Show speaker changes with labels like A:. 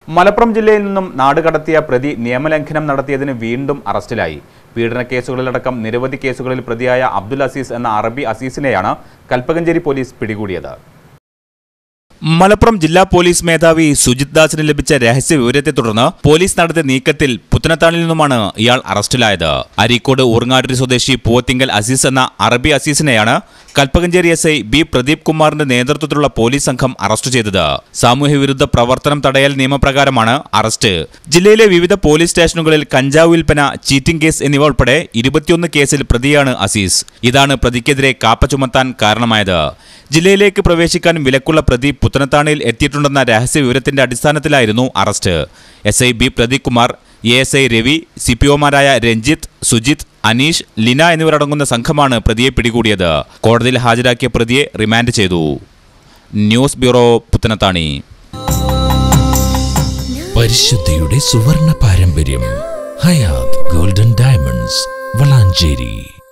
A: മലപ്പുറം ജില്ലയിൽ നിന്നും നാടുകടത്തിയ പ്രതി നിയമലംഘനം നടത്തിയതിന് വീണ്ടും അറസ്റ്റിലായി പീഡന കേസുകളിലടക്കം നിരവധി കേസുകളിൽ പ്രതിയായ അബ്ദുൽ അസീസ് എന്ന അറബി അസീസിനെയാണ് കൽപ്പകഞ്ചേരി പോലീസ് പിടികൂടിയത് മലപ്പുറം ജില്ലാ പോലീസ് മേധാവി സുജിത് ദാസിന് ലഭിച്ച രഹസ്യ വിവരത്തെ തുടർന്ന് പോലീസ് നടത്തിയ നീക്കത്തിൽ പുത്തനത്താണിൽ നിന്നുമാണ് ഇയാൾ അറസ്റ്റിലായത് അരീക്കോട് ഊർങ്ങാടി സ്വദേശി പൂവത്തിങ്കൽ അസീസ് എന്ന അറബി അസീസിനെയാണ് Kalpakanchery S I B Pradeep കുമാറിന്റെ നേതൃത്വത്തിലുള്ള പോലീസ് സംഘം അറസ്റ്റ് ചെയ്തത് സാമൂഹ്യവിരുദ്ധ പ്രവർത്തനം തടയൽ നിയമപ്രകാരമാണ് അറസ്റ്റ് ജില്ലയിലെ വിവിധ പോലീസ് സ്റ്റേഷനുകളിൽ കഞ്ചാവ് വിൽപ്പന ചീറ്റിംഗ് കേസ് എന്നിവ ഉൾപ്പെടെ ഇരുപത്തിയൊന്ന് കേസിൽ പ്രതിയാണ് അസീസ് ഇതാണ് പ്രതിക്കെതിരെ കാപ്പ ചുമത്താൻ കാരണമായത് ജില്ലയിലേക്ക് പ്രവേശിക്കാൻ വിലക്കുള്ള പ്രതി പുത്തനത്താണിയിൽ എത്തിയിട്ടുണ്ടെന്ന രഹസ്യ വിവരത്തിന്റെ അടിസ്ഥാനത്തിലായിരുന്നു arrest S I B Pradeep Kumar A S I Ravi C P ഒമാരായ രഞ്ജിത്ത് സുജിത് അനീഷ് ലിന എന്നിവരടങ്ങുന്ന സംഘമാണ് പ്രതിയെ പിടികൂടിയത് കോടതിയിൽ ഹാജരാക്കിയ പ്രതിയെ റിമാൻഡ് ചെയ്തു ന്യൂസ് ബ്യൂറോ പുത്തനത്താണി
B: പരിശുദ്ധിയുടെ സുവർണ പാരമ്പര്യം ഹയാത് ഗോൾഡൻ ഡയമണ്ട്സ് വളാഞ്ചേരി